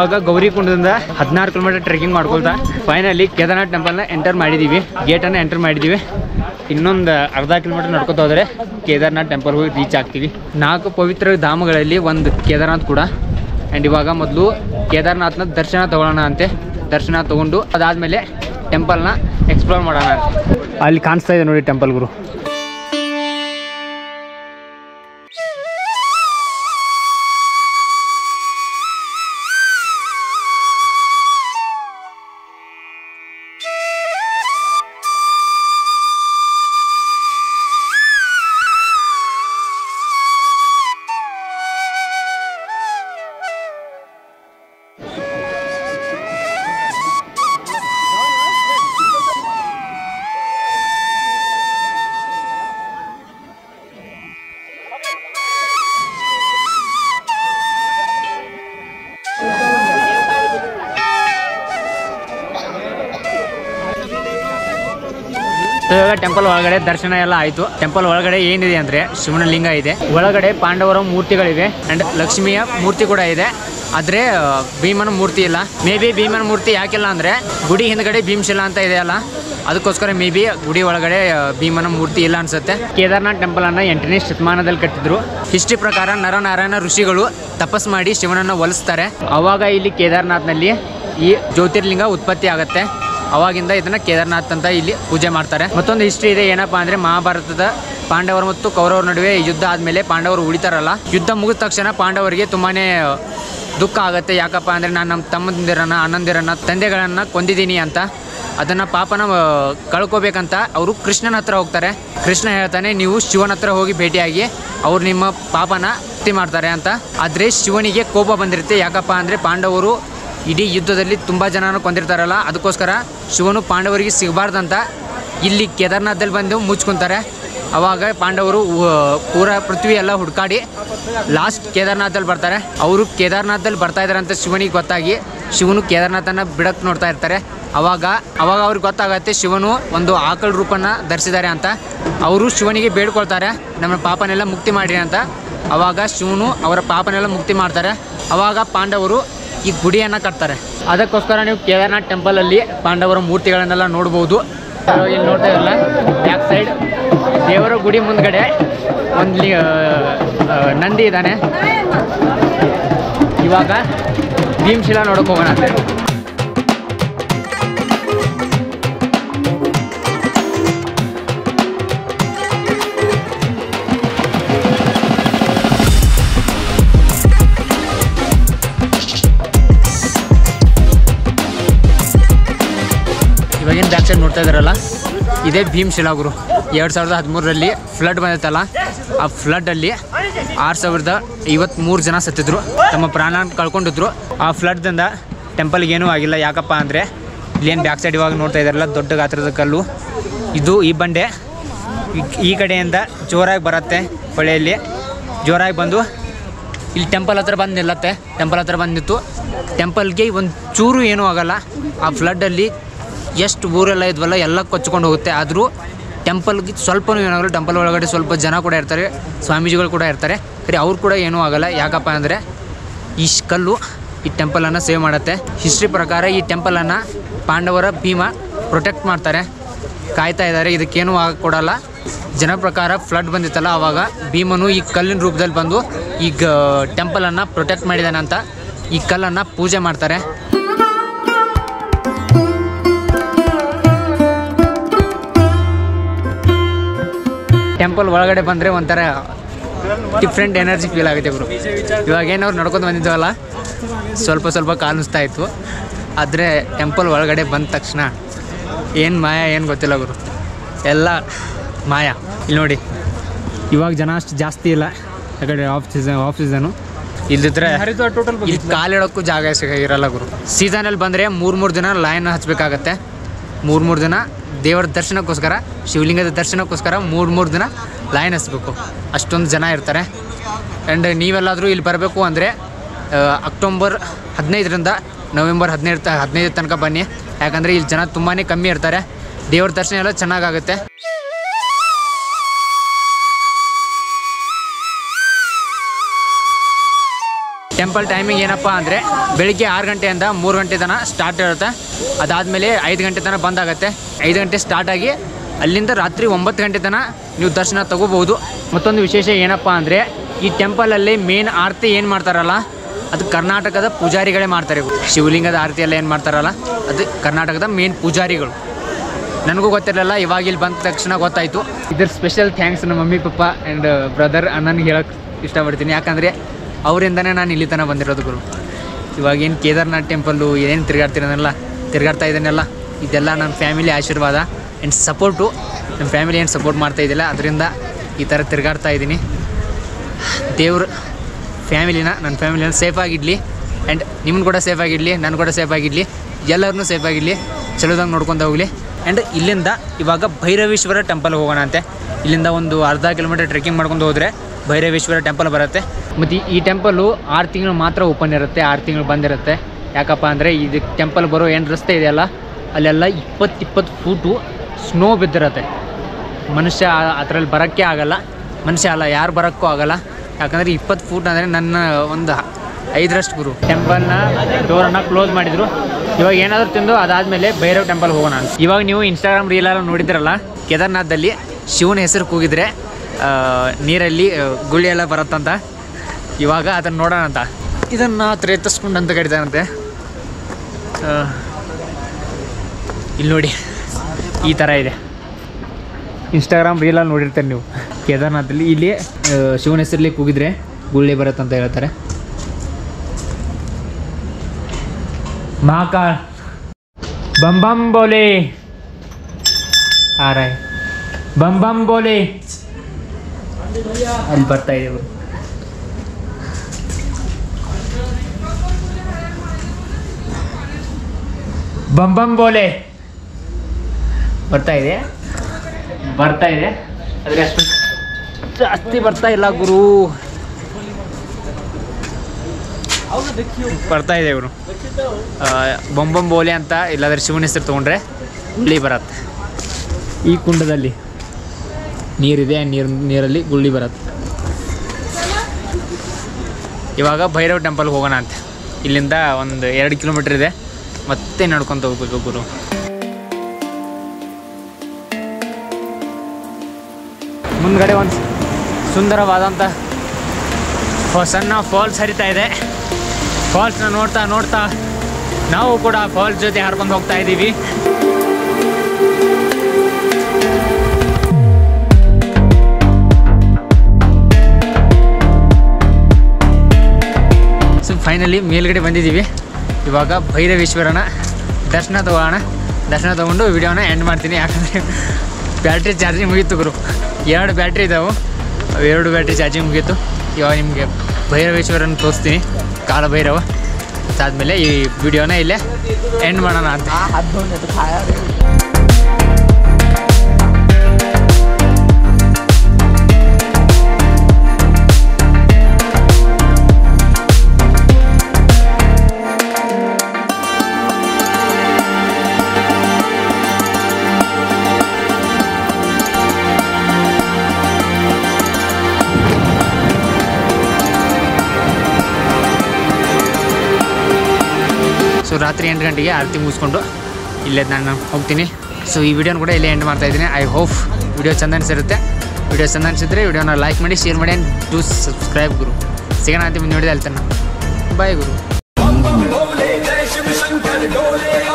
ಇವಾಗ ಗೌರಿಕುಂಡದಿಂದ ಹದಿನಾರು ಕಿಲೋಮೀಟರ್ ಟ್ರೆಕಿಂಗ್ ಮಾಡ್ಕೊಳ್ತಾ ಫೈನಲಿ ಕೇದಾರ್ನಾಥ್ ಟೆಂಪಲ್ನ ಎಂಟರ್ ಮಾಡಿದ್ದೀವಿ ಗೇಟನ್ನು ಎಂಟರ್ ಮಾಡಿದ್ದೀವಿ ಇನ್ನೊಂದು ಅರ್ಧ ಕಿಲೋಮೀಟರ್ ನಡ್ಕೊತ ಹೋದರೆ ಕೇದಾರ್ನಾಥ್ ಟೆಂಪಲ್ ಹೋಗಿ ರೀಚ್ ಆಗ್ತೀವಿ ನಾಲ್ಕು ಪವಿತ್ರ ಧಾಮಗಳಲ್ಲಿ ಒಂದು ಕೇದಾರ್ನಾಥ್ ಕೂಡ ಆ್ಯಂಡ್ ಇವಾಗ ಮೊದಲು ಕೇದಾರ್ನಾಥ್ನ ದರ್ಶನ ತಗೊಳ್ಳೋಣ ಅಂತೆ ದರ್ಶನ ತಗೊಂಡು ಅದಾದಮೇಲೆ ಟೆಂಪಲ್ನ ಎಕ್ಸ್ಪ್ಲೋರ್ ಮಾಡೋಣ ಅಂತೆ ಅಲ್ಲಿ ಕಾಣಿಸ್ತಾ ಇದೆ ನೋಡಿ ಟೆಂಪಲ್ ಗುರು ಸೊ ಇವಾಗ ಟೆಂಪಲ್ ಒಳಗಡೆ ದರ್ಶನ ಎಲ್ಲ ಆಯಿತು ಟೆಂಪಲ್ ಒಳಗಡೆ ಏನಿದೆ ಅಂದರೆ ಶಿವನ ಲಿಂಗ ಇದೆ ಒಳಗಡೆ ಪಾಂಡವರ ಮೂರ್ತಿಗಳಿವೆ ಆ್ಯಂಡ್ ಲಕ್ಷ್ಮಿಯ ಮೂರ್ತಿ ಕೂಡ ಇದೆ ಆದರೆ ಭೀಮನ ಮೂರ್ತಿ ಇಲ್ಲ ಮೇ ಬಿ ಭೀಮನ ಮೂರ್ತಿ ಯಾಕಿಲ್ಲ ಅಂದರೆ ಗುಡಿ ಹಿಂದ್ಗಡೆ ಭೀಮಶಿಲ ಅಂತ ಇದೆ ಅಲ್ಲ ಅದಕ್ಕೋಸ್ಕರ ಮೇ ಬಿ ಗುಡಿ ಒಳಗಡೆ ಆ, ಭೀಮನ ಮೂರ್ತಿ ಇಲ್ಲ ಅನ್ಸುತ್ತೆ ಕೇದಾರ್ನಾಥ್ ಟೆಂಪಲ್ ಅನ್ನ ಎಂಟನೇ ಶತಮಾನದಲ್ಲಿ ಕಟ್ಟಿದ್ರು ಹಿಸ್ಟ್ರಿ ಪ್ರಕಾರ ನರನಾರಾಯಣ ಋಷಿಗಳು ತಪಸ್ ಮಾಡಿ ಶಿವನನ್ನ ಒಲಿಸ್ತಾರೆ ಅವಾಗ ಇಲ್ಲಿ ಕೇದಾರ್ನಾಥ್ನಲ್ಲಿ ಈ ಜ್ಯೋತಿರ್ಲಿಂಗ ಉತ್ಪತ್ತಿ ಆಗುತ್ತೆ ಅವಾಗಿಂದ ಇದನ್ನ ಕೇದಾರ್ನಾಥ್ ಅಂತ ಇಲ್ಲಿ ಪೂಜೆ ಮಾಡ್ತಾರೆ ಮತ್ತೊಂದು ಹಿಸ್ಟ್ರಿ ಇದೆ ಏನಪ್ಪಾ ಅಂದ್ರೆ ಮಹಾಭಾರತದ ಪಾಂಡವರು ಮತ್ತು ಕೌರವರ ನಡುವೆ ಯುದ್ಧ ಆದ್ಮೇಲೆ ಪಾಂಡವರು ಉಳಿತಾರಲ್ಲ ಯುದ್ಧ ಮುಗಿದ ತಕ್ಷಣ ಪಾಂಡವರಿಗೆ ತುಂಬಾನೇ ದುಃಖ ಆಗುತ್ತೆ ಯಾಕಪ್ಪ ಅಂದ್ರೆ ನಾನು ನಮ್ಮ ತಮ್ಮಂದಿರನ್ನ ಅಣ್ಣಂದಿರನ್ನ ತಂದೆಗಳನ್ನ ಕೊಂದಿದ್ದೀನಿ ಅಂತ ಅದನ್ನ ಪಾಪನ ಆ, ಕಳ್ಕೊಬೇಕಂತ ಅವರು ಕೃಷ್ಣನ ಹತ್ರ ಹೋಗ್ತಾರೆ ಕೃಷ್ಣ ಹೇಳ್ತಾನೆ ನೀವು ಶಿವನ ಹತ್ರ ಹೋಗಿ ಭೇಟಿಯಾಗಿ ಅವ್ರು ನಿಮ್ಮ ಪಾಪನ ಮುಕ್ತಿ ಮಾಡ್ತಾರೆ ಅಂತ ಆದ್ರೆ ಶಿವನಿಗೆ ಕೋಪ ಬಂದಿರುತ್ತೆ ಯಾಕಪ್ಪ ಅಂದ್ರೆ ಪಾಂಡವರು ಇಡೀ ಯುದ್ಧದಲ್ಲಿ ತುಂಬ ಜನನ ಕೊಂದಿರ್ತಾರಲ್ಲ ಅದಕ್ಕೋಸ್ಕರ ಶಿವನು ಪಾಂಡವರಿಗೆ ಸಿಗಬಾರ್ದಂತ ಇಲ್ಲಿ ಕೇದಾರ್ನಾಥದಲ್ಲಿ ಬಂದು ಮುಚ್ಕೊಂತಾರೆ ಅವಾಗ ಪಾಂಡವರು ಉ- ಪೂರ ಪೃಥ್ವಿ ಎಲ್ಲ ಹುಡ್ಕಾಡಿ ಲಾಸ್ಟ್ ಕೇದಾರ್ನಾಥಲ್ಲಿ ಬರ್ತಾರೆ ಅವರು ಕೇದಾರ್ನಾಥದಲ್ಲಿ ಬರ್ತಾ ಇದ್ದಾರೆ ಅಂತ ಶಿವನಿಗೆ ಗೊತ್ತಾಗಿ ಶಿವನು ಕೇದಾರ್ನಾಥನ ಬಿಡಕ್ಕೆ ನೋಡ್ತಾ ಇರ್ತಾರೆ ಅವಾಗ ಅವಾಗ ಅವ್ರಿಗೆ ಗೊತ್ತಾಗತ್ತೆ ಶಿವನು ಒಂದು ಆಕಳ ರೂಪನ ಧರಿಸಿದ್ದಾರೆ ಅಂತ ಅವರು ಶಿವನಿಗೆ ಬೇಡ್ಕೊಳ್ತಾರೆ ನಮ್ಮ ಪಾಪನೆಲ್ಲ ಮುಕ್ತಿ ಮಾಡಿರಿ ಅಂತ ಅವಾಗ ಶಿವನು ಅವರ ಪಾಪನೆಲ್ಲ ಮುಕ್ತಿ ಮಾಡ್ತಾರೆ ಅವಾಗ ಪಾಂಡವರು ಈ ಗುಡಿಯನ್ನು ಕಟ್ತಾರೆ ಅದಕ್ಕೋಸ್ಕರ ನೀವು ಕೇದಾರ್ನಾಥ್ ಟೆಂಪಲಲ್ಲಿ ಪಾಂಡವರ ಮೂರ್ತಿಗಳನ್ನೆಲ್ಲ ನೋಡ್ಬೋದು ಇವಾಗ ಇಲ್ಲಿ ನೋಡ್ತಾ ಇರಲ್ಲ ಬ್ಯಾಕ್ ಸೈಡ್ ದೇವರ ಗುಡಿ ಮುಂದ್ಗಡೆ ಒಂದು ಲಿ- ಆ, ಆ, ನಂದಿ ಇದ್ದಾನೆ ಇವಾಗ ಭೀಮಶಿಲಾ ನೋಡಕ್ ಹೋಗೋಣ ಇವಾಗಿನ ಬ್ಯಾಕ್ ಸೈಡ್ ನೋಡ್ತಾ ಇದ್ದಾರಲ್ಲ ಇದೇ ಭೀಮಶಿಲಾ ಗುರು ಎರಡು ಸಾವಿರದ ಹದಿಮೂರರಲ್ಲಿ ಫ್ಲಡ್ ಬಂದಿತ್ತಲ್ಲ ಆ ಫ್ಲಡ್ಡಲ್ಲಿ ಆರು ಸಾವಿರದ ಐವತ್ತ್ಮೂರು ಜನ ಸತ್ತಿದ್ರು ತಮ್ಮ ಪ್ರಾಣ ಕಳ್ಕೊಂಡಿದ್ರು ಆ ಫ್ಲಡ್ದಿಂದ ಟೆಂಪಲ್ಗೆ ಏನೂ ಆಗಿಲ್ಲ ಯಾಕಪ್ಪ ಅಂದರೆ ಇಲ್ಲೇನು ಬ್ಯಾಕ್ ಸೈಡ್ ಇವಾಗ ನೋಡ್ತಾ ಇದ್ದಾರಲ್ಲ ದೊಡ್ಡ ಗಾತ್ರದ ಕಲ್ಲು ಇದು ಈ ಬಂಡೆ ಈ- ಈ ಕಡೆಯಿಂದ ಜೋರಾಗಿ ಬರುತ್ತೆ ಹೊಳೆಯಲ್ಲಿ ಜೋರಾಗಿ ಬಂದು ಇಲ್ಲಿ ಟೆಂಪಲ್ ಹತ್ರ ಬಂದು ನಿಲ್ಲತ್ತೆ ಟೆಂಪಲ್ ಹತ್ರ ಬಂದು ನಿಂತು ಟೆಂಪಲ್ಗೆ ಒಂದು ಚೂರು ಏನೂ ಆಗಲ್ಲ ಆ ಫ್ಲಡ್ಡಲ್ಲಿ ಎಷ್ಟು ಊರೆಲ್ಲ ಇದ್ವಲ್ಲ ಎಲ್ಲ ಕೊಚ್ಕೊಂಡು ಹೋಗುತ್ತೆ ಆದರೂ ಟೆಂಪಲ್ಗೆ ಸ್ವಲ್ಪನೂ ಏನಾಗಲ್ಲ ಟೆಂಪಲ್ ಒಳಗಡೆ ಸ್ವಲ್ಪ ಜನ ಕೂಡ ಇರ್ತಾರೆ ಸ್ವಾಮೀಜಿಗಳು ಕೂಡ ಇರ್ತಾರೆ ಸರಿ ಅವ್ರು ಕೂಡ ಏನೂ ಆಗಲ್ಲ ಯಾಕಪ್ಪ ಅಂದರೆ ಈ ಶ್- ಕಲ್ಲು ಈ ಟೆಂಪಲನ್ನು ಸೇವ್ ಮಾಡುತ್ತೆ ಹಿಸ್ಟ್ರಿ ಪ್ರಕಾರ ಈ ಟೆಂಪಲನ್ನು ಪಾಂಡವರ ಭೀಮ ಪ್ರೊಟೆಕ್ಟ್ ಮಾಡ್ತಾರೆ ಕಾಯ್ತಾ ಇದ್ದಾರೆ ಇದಕ್ಕೇನು ಆಗ ಕೊಡಲ್ಲ ಜನ ಪ್ರಕಾರ ಫ್ಲಡ್ ಬಂದಿತ್ತಲ್ಲ ಆವಾಗ ಭೀಮನು ಈ ಕಲ್ಲಿನ ರೂಪದಲ್ಲಿ ಬಂದು ಈಗ ಟೆಂಪಲನ್ನು ಪ್ರೊಟೆಕ್ಟ್ ಮಾಡಿದಾನೆ ಅಂತ ಈ ಕಲ್ಲನ್ನು ಪೂಜೆ ಮಾಡ್ತಾರೆ ಟೆಂಪಲ್ ಒಳಗಡೆ ಬಂದರೆ ಒಂಥರ ಡಿಫ್ರೆಂಟ್ ಎನರ್ಜಿ ಫೀಲ್ ಆಗುತ್ತೆ ಗುರು ಇವಾಗ ಏನವ್ರು ನಡ್ಕೊಂಡು ಬಂದಿದ್ದೀವಲ್ಲ ಸ್ವಲ್ಪ ಸ್ವಲ್ಪ ಕಾಣಿಸ್ತಾ ಇತ್ತು ಆದರೆ ಟೆಂಪಲ್ ಒಳಗಡೆ ಬಂದ ತಕ್ಷಣ ಏನು ಮಾಯ ಏನು ಗೊತ್ತಿಲ್ಲ ಗುರು ಎಲ್ಲ ಮಾಯ ಇಲ್ಲಿ ನೋಡಿ ಇವಾಗ ಜನ ಅಷ್ಟು ಜಾಸ್ತಿ ಇಲ್ಲ ಯಾಕಂದರೆ ಆಫ್ ಸೀಸನ್ ಆಫ್ ಸೀಸನು ಇಲ್ದಿದ್ರೆ ಟೋಟಲ್ ಇಲ್ಲಿ ಕಾಲಿಡೋಕ್ಕೂ ಜಾಗ ಸಿಗ ಇರಲ್ಲ ಗುರು ಸೀಸನಲ್ಲಿ ಬಂದರೆ ಮೂರು ಮೂರು ದಿನ ಲೈನ್ ಹಚ್ಚಬೇಕಾಗತ್ತೆ ಮೂರು ಮೂರು ದಿನ ದೇವರ ದರ್ಶನಕ್ಕೋಸ್ಕರ ಶಿವಲಿಂಗದ ದರ್ಶನಕ್ಕೋಸ್ಕರ ಮೂರು ಮೂರು ದಿನ ಲೈನ್ ಹಚ್ಬೇಕು ಅಷ್ಟೊಂದು ಜನ ಇರ್ತಾರೆ ಆ್ಯಂಡ್ ನೀವೆಲ್ಲಾದರೂ ಇಲ್ಲಿ ಬರಬೇಕು ಅಂದರೆ ಅಕ್ಟೋಬರ್ ಹದಿನೈದರಿಂದ ನವೆಂಬರ್ ಹದಿನೈದು ತ ಹದಿನೈದು ತನಕ ಬನ್ನಿ ಯಾಕಂದರೆ ಇಲ್ಲಿ ಜನ ತುಂಬಾ ಕಮ್ಮಿ ಇರ್ತಾರೆ ದೇವ್ರ ದರ್ಶನ ಎಲ್ಲ ಚೆನ್ನಾಗಾಗುತ್ತೆ ಟೆಂಪಲ್ ಟೈಮಿಂಗ್ ಏನಪ್ಪ ಅಂದರೆ ಬೆಳಿಗ್ಗೆ ಆರು ಗಂಟೆಯಿಂದ ಮೂರು ಗಂಟೆ ತನಕ ಸ್ಟಾರ್ಟ್ ಇರುತ್ತೆ ಅದಾದಮೇಲೆ ಐದು ಗಂಟೆ ತನಕ ಬಂದ್ ಆಗುತ್ತೆ ಐದು ಗಂಟೆ ಸ್ಟಾರ್ಟ್ ಆಗಿ ಅಲ್ಲಿಂದ ರಾತ್ರಿ ಒಂಬತ್ತು ಗಂಟೆ ತನಕ ನೀವು ದರ್ಶನ ತಗೋಬೋದು ಮತ್ತೊಂದು ವಿಶೇಷ ಏನಪ್ಪ ಅಂದರೆ ಈ ಟೆಂಪಲಲ್ಲಿ ಮೇನ್ ಆರತಿ ಏನು ಮಾಡ್ತಾರಲ್ಲ ಅದು ಕರ್ನಾಟಕದ ಪೂಜಾರಿಗಳೇ ಮಾಡ್ತಾರೆ ಶಿವಲಿಂಗದ ಆರತಿ ಎಲ್ಲ ಏನು ಮಾಡ್ತಾರಲ್ಲ ಅದು ಕರ್ನಾಟಕದ ಮೇನ್ ಪೂಜಾರಿಗಳು ನನಗೂ ಗೊತ್ತಿರಲಿಲ್ಲ ಇವಾಗ ಇಲ್ಲಿ ಬಂದ ತಕ್ಷಣ ಗೊತ್ತಾಯಿತು ಇದ್ರ ಸ್ಪೆಷಲ್ ಥ್ಯಾಂಕ್ಸ್ ನಮ್ಮ ಮಮ್ಮಿ ಪಪ್ಪ ಆ್ಯಂಡ್ ಬ್ರದರ್ ಅಣ್ಣನಿಗೆ ಹೇಳಕ್ಕೆ ಇಷ್ಟಪಡ್ತೀನಿ ಯಾಕಂದರೆ ಅವರಿಂದನೇ ನಾನು ಇಲ್ಲಿ ತನಕ ಬಂದಿರೋದು ಗುರು ಇವಾಗ ಏನು ಕೇದಾರ್ನಾಥ್ ಟೆಂಪಲ್ಲು ಏನೇನು ತಿರುಗಾಡ್ತಿರೋದನ್ನೆಲ್ಲ ತಿರುಗಾಡ್ತಾ ಇದ್ದಾನೆಲ್ಲ ಇದೆಲ್ಲ ನನ್ನ ಫ್ಯಾಮಿಲಿ ಆಶೀರ್ವಾದ ಆ್ಯಂಡ್ ಸಪೋರ್ಟು ನಮ್ಮ ಫ್ಯಾಮಿಲಿ ಏನು ಸಪೋರ್ಟ್ ಮಾಡ್ತಾ ಇದ್ದಿಲ್ಲ ಅದರಿಂದ ಈ ಥರ ತಿರುಗಾಡ್ತಾ ಇದ್ದೀನಿ ದೇವ್ರ ಫ್ಯಾಮಿಲಿನ ನನ್ನ ಫ್ಯಾಮಿಲಿನ ಸೇಫಾಗಿಡಲಿ ಆ್ಯಂಡ್ ನಿಮ್ಮನ್ನು ಕೂಡ ಸೇಫಾಗಿಡಲಿ ನಾನು ಕೂಡ ಸೇಫಾಗಿಡಲಿ ಎಲ್ಲರನ್ನೂ ಸೇಫಾಗಿಡಲಿ ಚಲೋದಂಗೆ ನೋಡ್ಕೊತ ಹೋಗಲಿ ಆ್ಯಂಡ್ ಇಲ್ಲಿಂದ ಇವಾಗ ಭೈರವೇಶ್ವರ ಟೆಂಪಲ್ಗೆ ಹೋಗೋಣ ಅಂತೆ ಇಲ್ಲಿಂದ ಒಂದು ಅರ್ಧ ಕಿಲೋಮೀಟರ್ ಟ್ರೆಕ್ಕಿಂಗ್ ಮಾಡ್ಕೊಂಡು ಹೋದರೆ ಭೈರವೇಶ್ವರ ಟೆಂಪಲ್ ಬರುತ್ತೆ ಮತ್ತು ಈ ಟೆಂಪಲ್ಲು ಆರು ತಿಂಗಳು ಮಾತ್ರ ಓಪನ್ ಇರುತ್ತೆ ಆರು ತಿಂಗಳು ಬಂದಿರುತ್ತೆ ಯಾಕಪ್ಪ ಅಂದರೆ ಇದು ಟೆಂಪಲ್ ಬರೋ ಏನು ರಸ್ತೆ ಇದೆಯಲ್ಲ ಅಲ್ಲೆಲ್ಲ ಇಪ್ಪತ್ತು ಇಪ್ಪತ್ತು ಫೂಟು ಸ್ನೋ ಬಿದ್ದಿರುತ್ತೆ ಮನುಷ್ಯ ಅದರಲ್ಲಿ ಬರೋಕ್ಕೆ ಆಗಲ್ಲ ಮನುಷ್ಯ ಅಲ್ಲ ಯಾರು ಬರೋಕ್ಕೂ ಆಗಲ್ಲ ಯಾಕಂದರೆ ಇಪ್ಪತ್ತು ಫೂಟ್ ಅಂದರೆ ನನ್ನ ಒಂದು ಐದರಷ್ಟು ಗುರು ಟೆಂಪಲ್ನ ಡೋರನ್ನು ಕ್ಲೋಸ್ ಮಾಡಿದರು ಇವಾಗ ಏನಾದರೂ ತಿಂದು ಅದಾದಮೇಲೆ ಭೈರವ್ ಟೆಂಪಲ್ ಹೋಗೋಣ ಅಂತ ಇವಾಗ ನೀವು ಇನ್ಸ್ಟಾಗ್ರಾಮ್ ರೀಲೆಲ್ಲ ನೋಡಿದ್ರಲ್ಲ ಕೇದಾರ್ನಾಥ್ದಲ್ಲಿ ಶಿವನ ಹೆಸರು ಕೂಗಿದ್ರೆ ಆ, ನೀರಲ್ಲಿ ಆ, ಗುಳಿ ಎಲ್ಲ ಬರುತ್ತಂತ ಇವಾಗ ಅದನ್ನು ನೋಡೋಣ ಅಂತ ಇದನ್ನು ತ್ರೇತಸ್ಕೊಂಡು ಅಂತ ಕರಿತಾರಂತೆ ಆ, ಇಲ್ಲಿ ನೋಡಿ ಈ ಥರ ಇದೆ ಇನ್ಸ್ಟಾಗ್ರಾಮ್ ರೀಲಲ್ಲಿ ನೋಡಿರ್ತಾರೆ ನೀವು ಕೇದಾರ್ನಾಥಲ್ಲಿ ಇಲ್ಲಿ ಆ, ಶಿವನ ಹೆಸರಲ್ಲಿ ಕೂಗಿದ್ರೆ ಗುಳ್ಳೆ ಬರುತ್ತೆ ಅಂತ ಹೇಳ್ತಾರೆ ಮಹಾಕಾಳ್ ಬಂ ಬಂ ಬೋಲೆ ಆ ರೈ ಬಂ ಬಂ ಬೋಲೆ ಅಲ್ಲಿ ಬರ್ತಾ ಇದೆ ಇವರು ಬಂ ಬಂ ಬೋಲೆ ಬರ್ತಾ ಇದೆ ಬರ್ತಾ ಇದೆ ಆದರೆ ಅಷ್ಟು ಜಾಸ್ತಿ ಬರ್ತಾ ಇಲ್ಲ ಗುರು ಬರ್ತಾ ಇದೆ ಇವರು ಬೊಂಬಂ ಬೋಲೆ ಅಂತ ಇಲ್ಲಾಂದ್ರೆ ಶಿವನ ಹೆಸರು ತೊಗೊಂಡ್ರೆ ಗುಳ್ಳಿ ಬರತ್ತೆ ಈ ಕುಂಡದಲ್ಲಿ ನೀರಿದೆ ನೀರು ನೀರಲ್ಲಿ ಗುಳ್ಳಿ ಬರುತ್ತೆ ಇವಾಗ ಭೈರವ್ ಟೆಂಪಲ್ಗೆ ಹೋಗೋಣ ಅಂತ ಇಲ್ಲಿಂದ ಒಂದು ಎರಡು ಕಿಲೋಮೀಟ್ರ್ ಇದೆ ಮತ್ತೆ ನಡ್ಕೊತ ಹೋಗ್ಬೇಕು ಗುರು ಮುಂದ್ಗಡೆ ಒಂದು ಸುಂದರವಾದಂಥ ಫ- ಸಣ್ಣ ಫಾಲ್ಸ್ ಹರಿತಾ ಇದೆ ಫಾಲ್ಸ್ನ ನೋಡ್ತಾ ನೋಡ್ತಾ ನಾವು ಕೂಡ ಫಾಲ್ಸ್ ಜೊತೆ ಹರ್ಕೊಂಡು ಹೋಗ್ತಾ ಇದ್ದೀವಿ ಸೊ ಫೈನಲಿ ಮೇಲ್ಗಡೆ ಬಂದಿದ್ದೀವಿ ಇವಾಗ ಭೈರವೇಶ್ವರನ ದರ್ಶನ ತಗೋಣ ದರ್ಶನ ತೊಗೊಂಡು ವಿಡಿಯೋನ ಎಂಡ್ ಮಾಡ್ತೀನಿ ಯಾಕಂದರೆ ಬ್ಯಾಟ್ರಿ ಚಾರ್ಜಿಂಗ್ ಮುಗೀತು ಗುರು ಎರಡು ಬ್ಯಾಟ್ರಿ ಇದ್ದಾವೆ ಅವು ಎರಡು ಬ್ಯಾಟ್ರಿ ಚಾರ್ಜಿಂಗ್ ಮುಗೀತು ಇವಾಗ ನಿಮಗೆ ಭೈರವೇಶ್ವರನ ತೋರಿಸ್ತೀನಿ ಕಾಲ ಭೈರವ ಅದಾದಮೇಲೆ ಈ ವಿಡಿಯೋನ ಇಲ್ಲೇ ಎಂಡ್ ಮಾಡೋಣ ಅಂತ हाथ धोने तो खाया रे ಸೊ ರಾತ್ರಿ ಎಂಟು ಗಂಟೆಗೆ ಆರತಿ ಮುಗಿಸ್ಕೊಂಡು ಇಲ್ಲೇ ನಾನು ಹೋಗ್ತೀನಿ ಸೊ ಈ ವಿಡಿಯೋನ ಕೂಡ ಇಲ್ಲೇ ಎಂಡ್ ಮಾಡ್ತಾ ಇದ್ದೀನಿ ಐ ಹೋಪ್ ವಿಡಿಯೋ ಚಂದ ಅನಿಸಿರುತ್ತೆ ವಿಡಿಯೋ ಚಂದ ಅನಿಸಿದ್ರೆ ವಿಡಿಯೋನ ಲೈಕ್ ಮಾಡಿ ಶೇರ್ ಮಾಡಿ ಆ್ಯಂಡ್ ಡೂ ಸಬ್ಸ್ಕ್ರೈಬ್ ಗುರು ಸಿಗೋಣ ಅಂತ ಮುಂದೆ ನೋಡಿದೆ ಅಲ್ತಾನೆ ಬಾಯ್ ಗುರು बोले जय शिव शंकर डोले